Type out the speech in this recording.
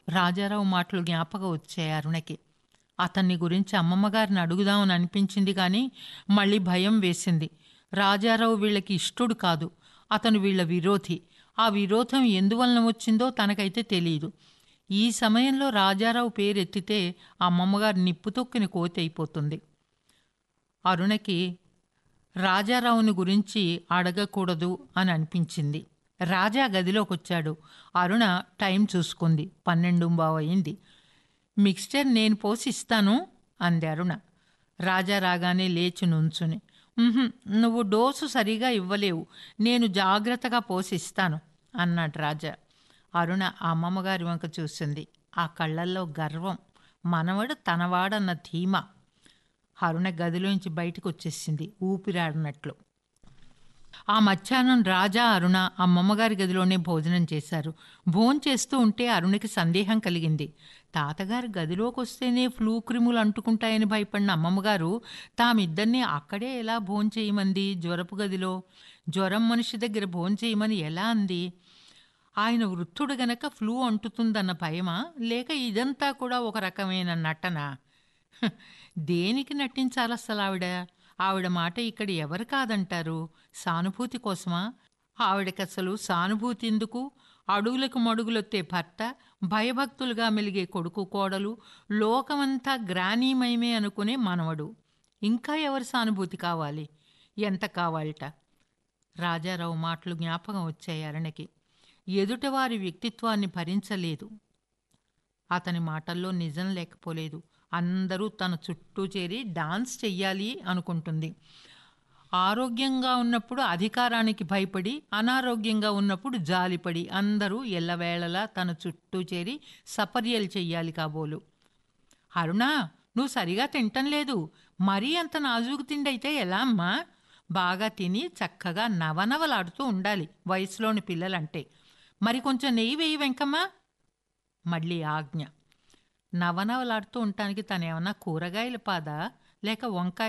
రాజారావు మాటలు జ్ఞాపకం వచ్చాయి అరుణకి అతన్ని గురించి అమ్మమ్మగారిని అడుగుదామని అనిపించింది కానీ మళ్ళీ భయం వేసింది రాజారావు వీళ్ళకి ఇష్టుడు కాదు అతను వీళ్ళ విరోధి ఆ విరోధం ఎందువలన వచ్చిందో తనకైతే తెలియదు ఈ సమయంలో రాజారావు పేరు ఎత్తితే అమ్మమ్మగారు నిప్పు తొక్కిన కోతి అయిపోతుంది అరుణకి రాజారావుని గురించి అడగకూడదు అని అనిపించింది రాజా గదిలోకి వచ్చాడు అరుణ టైం చూసుకుంది పన్నెండు అయింది మిక్స్చర్ నేను పోసిస్తాను అంది అరుణ రాజా రాగానే లేచి నుంచుని "ఉహుం, నువ్వు డోసు సరిగా ఇవ్వలేవు నేను జాగ్రత్తగా పోసిస్తాను అన్నాడు రాజా అరుణ ఆ అమ్మమ్మగారి వంక చూసింది ఆ కళ్ళల్లో గర్వం మనవడు తనవాడన్న ధీమా అరుణ గదిలోంచి బయటకు వచ్చేసింది ఊపిరాడినట్లు ఆ మధ్యాహ్నం రాజా అరుణ అమ్మమ్మగారి గదిలోనే భోజనం చేశారు భోజనం చేస్తూ ఉంటే అరుణకి సందేహం కలిగింది తాతగారు గదిలోకి వస్తేనే ఫ్లూ క్రిములు అంటుకుంటాయని భయపడిన అమ్మమ్మగారు తామిద్దరినీ అక్కడే ఎలా భోజనం చేయమంది జ్వరపు గదిలో జ్వరం మనిషి దగ్గర భోజనం చేయమని ఎలా అంది ఆయన వృద్ధుడు గనక ఫ్లూ అంటుతుందన్న భయమా లేక ఇదంతా కూడా ఒక రకమైన నటన హ, దేనికి నటించాలి అసలు ఆవిడ ఆవిడ మాట ఇక్కడ ఎవరు కాదంటారు సానుభూతి కోసమా ఆవిడకి అసలు సానుభూతి ఎందుకు అడుగులకు మడుగులొత్తే భర్త భయభక్తులుగా మెలిగే కొడుకు కోడలు లోకమంతా గ్రానీమయమే అనుకునే మనవడు ఇంకా ఎవరి సానుభూతి కావాలి ఎంత కావాలట రాజారావు మాటలు జ్ఞాపకం వచ్చాయి అరణకి ఎదుటవారి వ్యక్తిత్వాన్ని భరించలేదు అతని మాటల్లో నిజం లేకపోలేదు అందరూ తన చుట్టూ చేరి డాన్స్ చెయ్యాలి అనుకుంటుంది ఆరోగ్యంగా ఉన్నప్పుడు అధికారానికి భయపడి అనారోగ్యంగా ఉన్నప్పుడు జాలిపడి అందరూ ఎల్లవేళలా తన చుట్టూ చేరి సపర్యలు చెయ్యాలి కాబోలు అరుణా నువ్వు సరిగా తింటం లేదు మరీ అంత నాజూకు తిండి అయితే ఎలా అమ్మా బాగా తిని చక్కగా నవనవలాడుతూ ఉండాలి వయసులోని పిల్లలంటే మరి కొంచెం నెయ్యి వేయి వెంకమ్మా మళ్ళీ ఆజ్ఞ నవనవలాడుతూ ఉండటానికి తనేమన్నా కూరగాయల పాద లేక వంకాయ